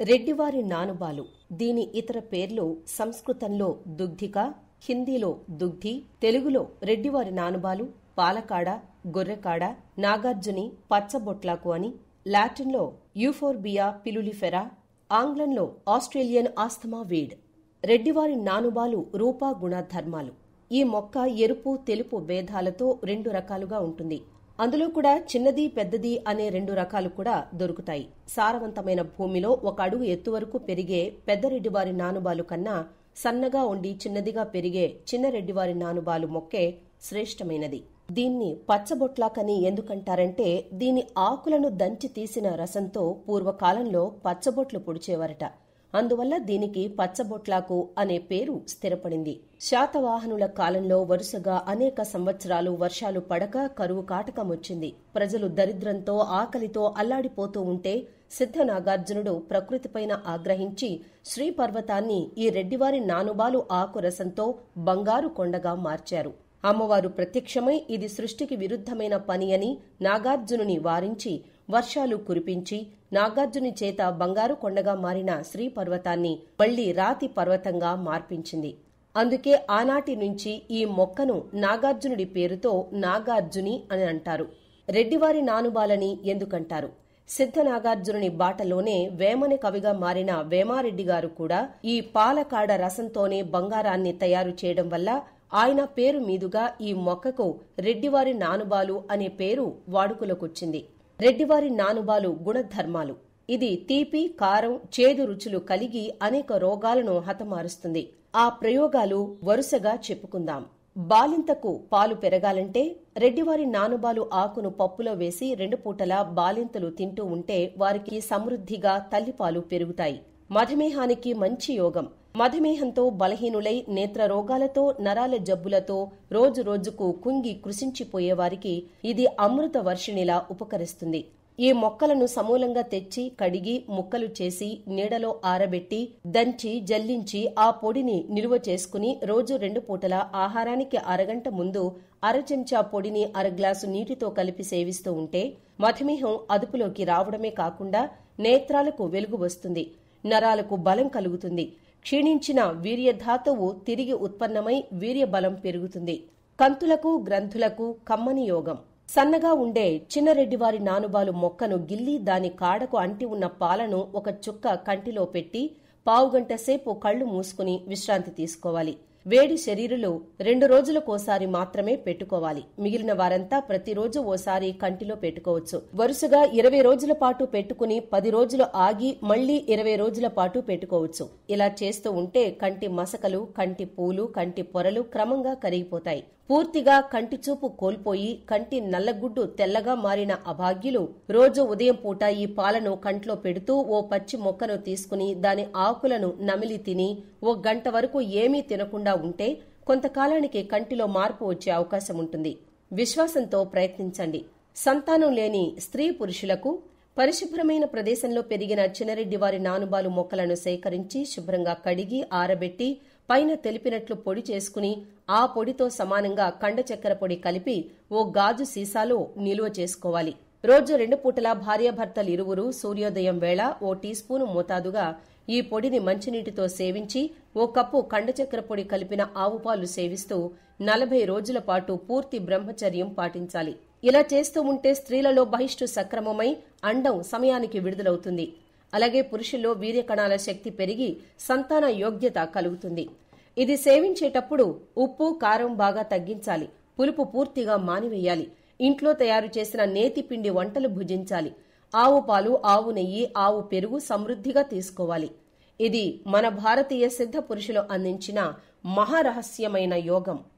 రెడ్డివారి నానుబాలు దీని ఇతర పేర్లు సంస్కృతంలో దుగ్ధిక హిందీలో దుగ్ధి తెలుగులో రెడ్డివారి నానుబాలు పాలకాడ గొర్రెకాడ నాగార్జుని పచ్చబొట్లాకు అని లాటిన్లో యూఫోర్బియా పిలులిఫెరా ఆంగ్లంలో ఆస్ట్రేలియన్ ఆస్తమా వీడ్ రెడ్డివారి నానుబాలు రూపా గుణధర్మాలు ఈ మొక్క ఎరుపు తెలుపు భేదాలతో రెండు రకాలుగా ఉంటుంది అందులో కూడా చిన్నది పెద్దది అనే రెండు రకాలు కూడా దొరుకుతాయి సారవంతమైన భూమిలో ఒక అడుగు ఎత్తు వరకు పెరిగే పెద్ద రెడ్డివారి నానుబాలు కన్నా సన్నగా ఉండి చిన్నదిగా పెరిగే చిన్న రెడ్డివారి నానుబాలు మొక్కే శ్రేష్టమైనది దీన్ని పచ్చబొట్లాకని ఎందుకంటారంటే దీని ఆకులను దంచి తీసిన రసంతో పూర్వకాలంలో పచ్చబొట్లు పొడిచేవారట అందువల్ల దీనికి పచ్చబొట్లాకు అనే పేరు స్థిరపడింది శాతవాహనుల కాలంలో వరుసగా అనేక సంవత్సరాలు వర్షాలు పడక కరువు కాటకం వచ్చింది ప్రజలు దరిద్రంతో ఆకలితో అల్లాడిపోతూ ఉంటే సిద్ధ నాగార్జునుడు ప్రకృతిపైన ఆగ్రహించి శ్రీపర్వతాన్ని ఈ రెడ్డివారి నానుబాలు ఆకు రసంతో బంగారు కొండగా మార్చారు అమ్మవారు ప్రత్యక్షమై ఇది సృష్టికి విరుద్ధమైన పని అని నాగార్జునుని వారించి వర్షాలు కురిపించి నాగార్జుని చేత బంగారు కొండగా మారిన శ్రీ పర్వతాన్ని మళ్లీ రాతి పర్వతంగా మార్పించింది అందుకే ఆనాటి నుంచి ఈ మొక్కను నాగార్జునుడి పేరుతో నాగార్జుని అని అంటారు రెడ్డివారి నానుబాలని ఎందుకంటారు సిద్ధ నాగార్జునుని బాటలోనే వేమని కవిగా మారిన వేమారెడ్డి గారు కూడా ఈ పాలకాడ రసంతోనే బంగారాన్ని తయారు చేయడం వల్ల ఆయన పేరు మీదుగా ఈ మొక్కకు రెడ్డివారి నానుబాలు అనే పేరు వాడుకలోకొచ్చింది రెడ్డివారి నానుబాలు గుణధర్మాలు ఇది తీపి కారం చేదు రుచులు కలిగి అనేక రోగాలను హతమారుస్తుంది ఆ ప్రయోగాలు వరుసగా చెప్పుకుందాం బాలింతకు పాలు పెరగాలంటే రెడ్డివారి నానుబాలు ఆకును పప్పులో వేసి రెండు పూటలా బాలింతలు తింటూ ఉంటే వారికి సమృద్ధిగా తల్లిపాలు పెరుగుతాయి మధుమేహానికి మంచి యోగం మధుమేహంతో బలహీనులై నేత్ర రోగాలతో నరాల జబ్బులతో రోజు రోజుకు కుంగి కృషించిపోయేవారికి ఇది అమృత వర్షిణిలా ఉపకరిస్తుంది ఈ మొక్కలను సమూలంగా తెచ్చి కడిగి ముక్కలు చేసి నీడలో ఆరబెట్టి దంచి జల్లించి ఆ పొడిని నిలువ చేసుకుని రోజు రెండు పూటల ఆహారానికి అరగంట ముందు అర చెంచా పొడిని అర గ్లాసు నీటితో కలిపి సేవిస్తూ ఉంటే మధుమేహం అదుపులోకి రావడమే కాకుండా నేత్రాలకు వెలుగు వస్తుంది నరాలకు బలం కలుగుతుంది క్షీణించిన వీర్యధాతువు తిరిగి ఉత్పన్నమై వీర్యబలం పెరుగుతుంది కంతులకు గ్రంథులకు కమ్మని యోగం సన్నగా ఉండే చిన్నరెడ్డివారి నానుబాలు మొక్కను గిల్లి దాని కాడకు అంటి ఉన్న పాలను ఒక చుక్క కంటిలో పెట్టి పావుగంట సేపు కళ్లు మూసుకుని విశ్రాంతి తీసుకోవాలి వేడి శరీరులు రెండు రోజులకోసారి మాత్రమే పెట్టుకోవాలి మిగిలిన వారంతా ప్రతిరోజు ఓసారి కంటిలో పెట్టుకోవచ్చు వరుసగా ఇరవై రోజుల పాటు పెట్టుకుని పది రోజులు ఆగి మళ్లీ ఇరవై రోజుల పాటు పెట్టుకోవచ్చు ఇలా చేస్తూ ఉంటే కంటి మసకలు కంటి పూలు కంటి పొరలు క్రమంగా కరిగిపోతాయి పూర్తిగా కంటి చూపు కోల్పోయి కంటి నల్లగుడ్డు తెల్లగా మారిన అభాగ్యులు రోజు ఉదయం పూట ఈ పాలను కంట్లో పెడుతూ ఓ పచ్చి మొక్కను తీసుకుని దాని ఆకులను నమిలి తిని ఓ గంట వరకు ఏమీ తినకుండా ఉంటే కొంతకాలానికి కంటిలో మార్పు వచ్చే అవకాశం ఉంటుంది విశ్వాసంతో ప్రయత్నించండి సంతానం లేని స్త్రీ పురుషులకు పరిశుభ్రమైన ప్రదేశంలో పెరిగిన చినరెడ్డి వారి నానుబాలు మొక్కలను సేకరించి శుభ్రంగా కడిగి ఆరబెట్టి పైన తెలిపినట్లు పొడి చేసుకుని ఆ పొడితో సమానంగా కండ చక్కెర పొడి కలిపి ఓ గాజు సీసాలో నిలువ చేసుకోవాలి రోజు రెండు పూటల భార్యాభర్తలు ఇరువురు సూర్యోదయం వేళ ఓ టీ స్పూను మోతాదుగా ఈ పొడిని మంచినీటితో సేవించి ఓ కప్పు కండ చక్కెర పొడి కలిపిన ఆవు పాలు సేవిస్తూ నలభై రోజుల పాటు పూర్తి బ్రహ్మచర్యం పాటించాలి ఇలా చేస్తూ ఉంటే స్త్రీలలో బహిష్టు సక్రమమై అండం సమయానికి విడుదలవుతుంది అలాగే పురుషుల్లో వీర్యకణాల శక్తి పెరిగి సంతాన యోగ్యత కలుగుతుంది ఇది సేవించేటప్పుడు ఉప్పు కారం బాగా తగ్గించాలి పులుపు పూర్తిగా మానివేయాలి ఇంట్లో తయారు చేసిన నేతి పిండి వంటలు భుజించాలి ఆవు పాలు ఆవు నెయ్యి ఆవు పెరుగు సమృద్ధిగా తీసుకోవాలి ఇది మన భారతీయ సిద్ధ పురుషులు అందించిన మహారహస్యమైన యోగం